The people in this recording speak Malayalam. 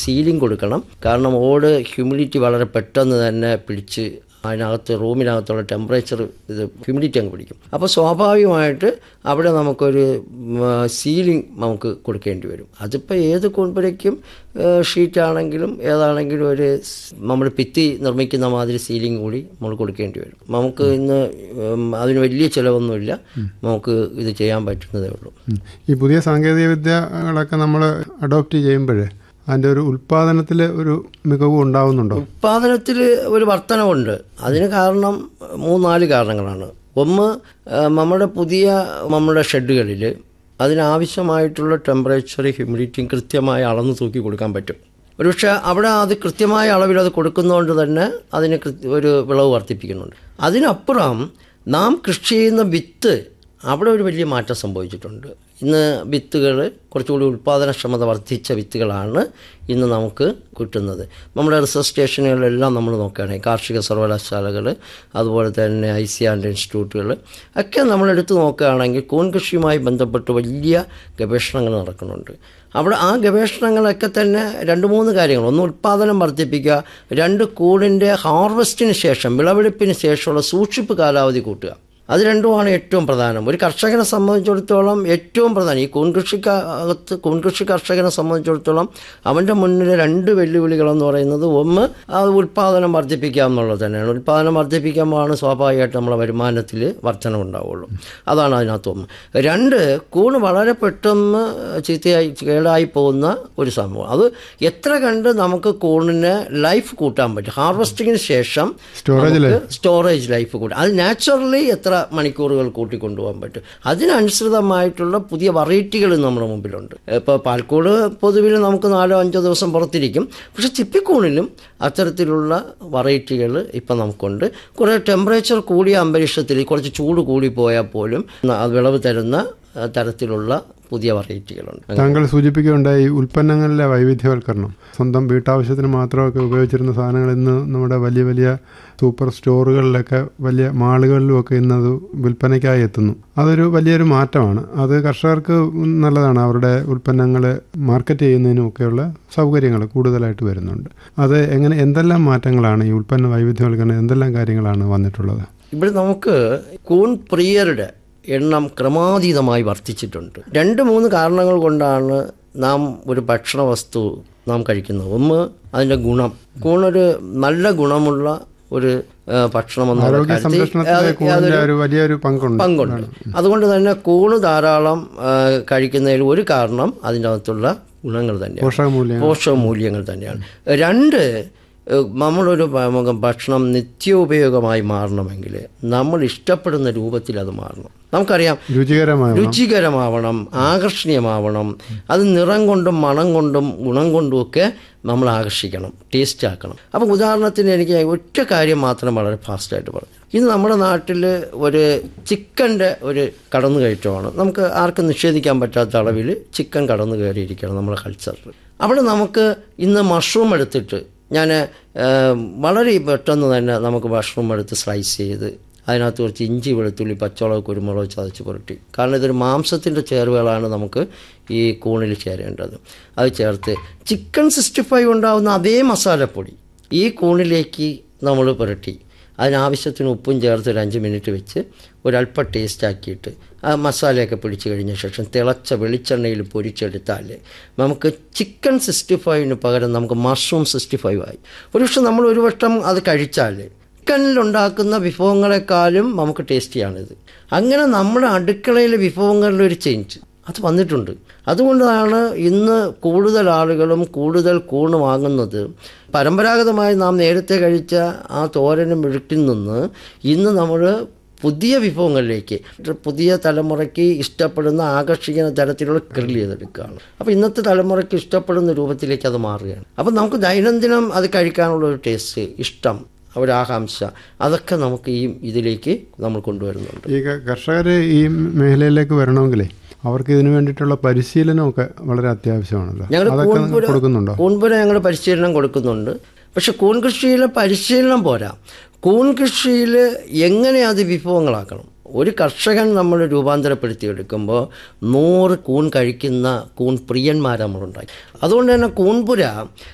സീലിംഗ് കൊടുക്കണം കാരണം ഓട് ഹ്യൂമിഡിറ്റി വളരെ പെട്ടെന്ന് തന്നെ പിടിച്ച് അതിനകത്ത് റൂമിനകത്തുള്ള ടെമ്പറേച്ചർ ഇത് ഹ്യൂമിഡിറ്റി അങ്ങ് പിടിക്കും അപ്പോൾ സ്വാഭാവികമായിട്ട് അവിടെ നമുക്കൊരു സീലിംഗ് നമുക്ക് കൊടുക്കേണ്ടി വരും അതിപ്പോൾ ഏത് കൂൺപുരയ്ക്കും ഷീറ്റ് ആണെങ്കിലും ഏതാണെങ്കിലും ഒരു നമ്മൾ ഭിത്തി നിർമ്മിക്കുന്ന മാതിരി സീലിംഗ് കൂടി നമ്മൾ കൊടുക്കേണ്ടി വരും നമുക്ക് ഇന്ന് ഉം, അതിന് വലിയ ചിലവൊന്നുമില്ല നമുക്ക് ഇത് ചെയ്യാൻ പറ്റുന്നതേ ഉള്ളൂ ഉം. ഈ പുതിയ സാങ്കേതിക വിദ്യകളൊക്കെ നമ്മൾ അഡോപ്റ്റ് ചെയ്യുമ്പോഴേ അതിൻ്റെ ഒരു ഉൽപ്പാദനത്തിൽ ഒരു മികവ് ഉണ്ടാവുന്നുണ്ടോ ഉൽപ്പാദനത്തിൽ ഒരു വർധനവുണ്ട് അതിന് കാരണം മൂന്നാല് കാരണങ്ങളാണ് ഒന്ന് ആ, നമ്മുടെ പുതിയ നമ്മുടെ ഷെഡുകളിൽ അതിനാവശ്യമായിട്ടുള്ള ടെമ്പറേച്ചർ ഹ്യൂമിഡിറ്റിയും കൃത്യമായി അളന്ന് തൂക്കി കൊടുക്കാൻ പറ്റും ഒരുപക്ഷെ അവിടെ അത് കൃത്യമായ അളവിൽ അത് കൊടുക്കുന്നതുകൊണ്ട് തന്നെ അതിന് കൃത്യ- ഒരു വിളവ് വർദ്ധിപ്പിക്കുന്നുണ്ട് അതിനപ്പുറം നാം കൃഷി ചെയ്യുന്ന വിത്ത് അവിടെ ഒരു വലിയ മാറ്റം സംഭവിച്ചിട്ടുണ്ട് ഇന്ന് വിത്തുകൾ കുറച്ചുകൂടി ഉൽപ്പാദനക്ഷമത വർദ്ധിച്ച വിത്തുകളാണ് ഇന്ന് നമുക്ക് കിട്ടുന്നത് നമ്മുടെ റിസർച്ച് സ്റ്റേഷനുകളിലെല്ലാം നമ്മൾ നോക്കുകയാണെങ്കിൽ കാർഷിക സർവകലാശാലകൾ അതുപോലെ തന്നെ ഐ സി ആൻഡ് ഇൻസ്റ്റിറ്റ്യൂട്ടുകൾ ഒക്കെ നമ്മളെടുത്ത് നോക്കുകയാണെങ്കിൽ കൂൺ കൃഷിയുമായി ബന്ധപ്പെട്ട് വലിയ ഗവേഷണങ്ങൾ നടക്കുന്നുണ്ട് അവിടെ ആ ഗവേഷണങ്ങളൊക്കെ തന്നെ രണ്ട് മൂന്ന് കാര്യങ്ങൾ ഒന്ന് ഉൽപ്പാദനം വർദ്ധിപ്പിക്കുക രണ്ട് കൂടിൻ്റെ ഹാർവസ്റ്റിന് ശേഷം വിളവെടുപ്പിന് ശേഷമുള്ള സൂക്ഷിപ്പ് കാലാവധി കൂട്ടുക അത് രണ്ടുമാണ് ഏറ്റവും പ്രധാനം ഒരു കർഷകനെ സംബന്ധിച്ചിടത്തോളം ഏറ്റവും പ്രധാനം ഈ കൂൺകൃഷിക്കകത്ത് കൂൺകൃഷി കർഷകനെ സംബന്ധിച്ചിടത്തോളം അവൻ്റെ മുന്നിൽ രണ്ട് വെല്ലുവിളികളെന്ന് പറയുന്നത് ഒന്ന് ആ ഉൽപ്പാദനം വർദ്ധിപ്പിക്കുക എന്നുള്ളത് തന്നെയാണ് ഉൽപ്പാദനം വർദ്ധിപ്പിക്കുമ്പോഴാണ് സ്വാഭാവികമായിട്ട് നമ്മളെ വരുമാനത്തിൽ വർധന ഉണ്ടാവുള്ളൂ അതാണ് അതിനകത്ത് ഒന്ന് രണ്ട് കൂണ് വളരെ പെട്ടെന്ന് ചീത്തയായി കേടായി പോകുന്ന ഒരു സംഭവം അത് എത്ര കണ്ട് നമുക്ക് കൂണിന് ലൈഫ് കൂട്ടാൻ പറ്റും ഹാർവസ്റ്റിങ്ങിന് ശേഷം സ്റ്റോറേജ് നമുക്ക് സ്റ്റോറേജ് ലൈഫ് കൂടി അത് നാച്ചുറലി എത്ര മണിക്കൂറുകൾ കൂട്ടിക്കൊണ്ടുപോകാൻ പറ്റും അതിനനുസൃതമായിട്ടുള്ള പുതിയ വെറൈറ്റികൾ നമ്മുടെ മുമ്പിലുണ്ട് ഇപ്പോൾ പാൽക്കൂട് പൊതുവിൽ നമുക്ക് നാലോ അഞ്ചോ ദിവസം പുറത്തിരിക്കും പക്ഷെ ചിപ്പിക്കൂണിലും അത്തരത്തിലുള്ള വെറൈറ്റികൾ ഇപ്പം നമുക്കുണ്ട് കുറേ ടെമ്പറേച്ചർ കൂടിയ അന്തരീക്ഷത്തിൽ കുറച്ച് ചൂട് കൂടി പോയാൽ പോലും അത് വിളവ് തരുന്ന ആ, തരത്തിലുള്ള പുതിയ വെറൈറ്റികളുണ്ട് താങ്കൾ സൂചിപ്പിക്കുകയുണ്ടായി ഈ ഉൽപ്പന്നങ്ങളിലെ വൈവിധ്യവൽക്കരണം സ്വന്തം വീട്ടാവശ്യത്തിന് മാത്രമൊക്കെ ഉപയോഗിച്ചിരുന്ന സാധനങ്ങൾ ഇന്ന് നമ്മുടെ വലിയ വലിയ സൂപ്പർ സ്റ്റോറുകളിലൊക്കെ വലിയ മാളുകളിലുമൊക്കെ ഇന്ന് അത് വിൽപ്പനയ്ക്കായി എത്തുന്നു അതൊരു വലിയൊരു മാറ്റമാണ് അത് കർഷകർക്ക് നല്ലതാണ് അവരുടെ ഉൽപ്പന്നങ്ങൾ മാർക്കറ്റ് ചെയ്യുന്നതിനുമൊക്കെയുള്ള സൗകര്യങ്ങൾ കൂടുതലായിട്ട് വരുന്നുണ്ട് അത് എങ്ങനെ എന്തെല്ലാം മാറ്റങ്ങളാണ് ഈ ഉൽപ്പന്ന വൈവിധ്യവൽക്കരണം എന്തെല്ലാം കാര്യങ്ങളാണ് വന്നിട്ടുള്ളത് ഇവിടെ നമുക്ക് കൂൺ പ്രിയരുടെ എണ്ണം ക്രമാതീതമായി വർദ്ധിച്ചിട്ടുണ്ട് രണ്ട് മൂന്ന് കാരണങ്ങൾ കൊണ്ടാണ് നാം ഒരു ഭക്ഷണ വസ്തു നാം കഴിക്കുന്നത് ഒന്ന് അതിൻ്റെ ഗുണം കൂണൊരു നല്ല ഗുണമുള്ള ഒരു ആ, ഭക്ഷണമെന്നുള്ള ആരോഗ്യ കാര്യത്തിൽ സംരക്ഷണത്തിലെ യാതൊരു- കൂടുതൽ ഒരു വലിയൊരു പങ്കുണ്ട് പങ്കുണ്ട് അതുകൊണ്ട് തന്നെ കൂണ് ധാരാളം ആ, കഴിക്കുന്നതിൽ ഒരു കാരണം അതിൻ്റെ അകത്തുള്ള ഗുണങ്ങൾ തന്നെയാണ് പോഷകമൂല്യം പോഷകമൂല്യങ്ങൾ തന്നെയാണ് രണ്ട് ഏഹ്, നമ്മളൊരു ഭ- ഭക്ഷണം നിത്യോപയോഗമായി മാറണമെങ്കിൽ നമ്മൾ ഇഷ്ടപ്പെടുന്ന രൂപത്തിൽ അത് മാറണം നമുക്കറിയാം രുചികരമായ രുചികരമാവണം ആകർഷണീയമാവണം അത് നിറം കൊണ്ടും മണം കൊണ്ടും ഗുണം കൊണ്ടും ഒക്കെ നമ്മൾ ആകർഷിക്കണം ടേസ്റ്റ് ആക്കണം അപ്പോൾ ഉദാഹരണത്തിന് എനിക്ക് ഒറ്റ കാര്യം മാത്രം വളരെ ഫാസ്റ്റായിട്ട് പറഞ്ഞു ഇന്ന് നമ്മുടെ നാട്ടിൽ ഒരു ചിക്കൻ്റെ ഒരു കടന്നു കയറ്റമാണ് നമുക്ക് ആർക്കും നിഷേധിക്കാൻ പറ്റാത്ത അളവിൽ ചിക്കൻ കടന്നു കയറിയിരിക്കണം നമ്മുടെ കൾച്ചറിൽ അവിടെ നമുക്ക് ഇന്ന് മഷ്റൂം എടുത്തിട്ട് ഞാൻ വളരെ പെട്ടെന്ന് തന്നെ നമുക്ക് മഷ്റൂം എടുത്ത് സ്ലൈസ് ചെയ്ത് അതിനകത്ത് കുറച്ച് ഇഞ്ചി വെളുത്തുള്ളി പച്ചമുളക് കുരുമുളക് ചതച്ച് പുരട്ടി കാരണം ഇതൊരു മാംസത്തിൻ്റെ ചേരുവകളാണ് നമുക്ക് ഈ കൂണിൽ ചേരേണ്ടത് അത് ചേർത്ത് ചിക്കൻ സിക്സ്റ്റി ഫൈവ് ഉണ്ടാകുന്ന അതേ മസാലപ്പൊടി ഈ കൂണിലേക്ക് നമ്മൾ പുരട്ടി അതിനാവശ്യത്തിന് ഉപ്പും ചേർത്ത് ഒരു അഞ്ച് മിനിറ്റ് വെച്ച് ഒരല്പം ടേസ്റ്റ് ആക്കിയിട്ട് ആ മസാലയൊക്കെ പിടിച്ച് കഴിഞ്ഞ ശേഷം തിളച്ച വെളിച്ചെണ്ണയിൽ പൊരിച്ചെടുത്താൽ നമുക്ക് ചിക്കൻ സിക്സ്റ്റി ഫൈവിന് പകരം നമുക്ക് മഷ്റൂം സിക്സ്റ്റി ഫൈവ് ആയി ഒരുപക്ഷെ നമ്മൾ ഒരു വട്ടം അത് കഴിച്ചാൽ ചിക്കനിലുണ്ടാക്കുന്ന വിഭവങ്ങളെക്കാളും നമുക്ക് ടേസ്റ്റിയാണിത് അങ്ങനെ നമ്മുടെ അടുക്കളയിലെ വിഭവങ്ങളുടെ ഒരു ചേഞ്ച് അത് വന്നിട്ടുണ്ട് അതുകൊണ്ടാണ് ഇന്ന് കൂടുതൽ ആളുകളും കൂടുതൽ കൂണ് വാങ്ങുന്നത് പരമ്പരാഗതമായി നാം നേരത്തെ കഴിച്ച ആ തോരനും മെഴുക്കിൽ നിന്ന് ഇന്ന് നമ്മൾ പുതിയ വിഭവങ്ങളിലേക്ക് പുതിയ തലമുറയ്ക്ക് ഇഷ്ടപ്പെടുന്ന ആകർഷിക്കുന്ന തരത്തിലുള്ള ഗ്രിൽ ചെയ്തെടുക്കുകയാണ് അപ്പോൾ ഇന്നത്തെ തലമുറയ്ക്ക് ഇഷ്ടപ്പെടുന്ന രൂപത്തിലേക്ക് അത് മാറുകയാണ് അപ്പോൾ നമുക്ക് ദൈനംദിനം അത് കഴിക്കാനുള്ള ഒരു ടേസ്റ്റ് ഇഷ്ടം ഒരു ആകാംക്ഷ അതൊക്കെ നമുക്ക് ഈ ഇതിലേക്ക് നമ്മൾ കൊണ്ടുവരുന്നുണ്ട് ഈ കർഷകർ ഈ മേഖലയിലേക്ക് വരണമെങ്കിലേ അവർക്ക് ഇതിനു വേണ്ടിയിട്ടുള്ള പരിശീലനമൊക്കെ വളരെ അത്യാവശ്യമാണല്ലോ ഞങ്ങൾ അതൊക്കെ കൂൺപുര കൊടുക്കുന്നുണ്ടോ കൂൺപുര ഞങ്ങൾ പരിശീലനം കൊടുക്കുന്നുണ്ട് പക്ഷെ കൂൺ കൃഷിയിലെ പരിശീലനം പോരാ കൂൺ കൃഷിയിൽ എങ്ങനെ അത് വിഭവങ്ങളാക്കണം ഒരു കർഷകൻ നമ്മൾ രൂപാന്തരപ്പെടുത്തിയെടുക്കുമ്പോൾ നൂറ് കൂൺ കഴിക്കുന്ന കൂൺ പ്രിയന്മാരെ നമ്മളുണ്ടായി അതുകൊണ്ട് തന്നെ കൂൺപുര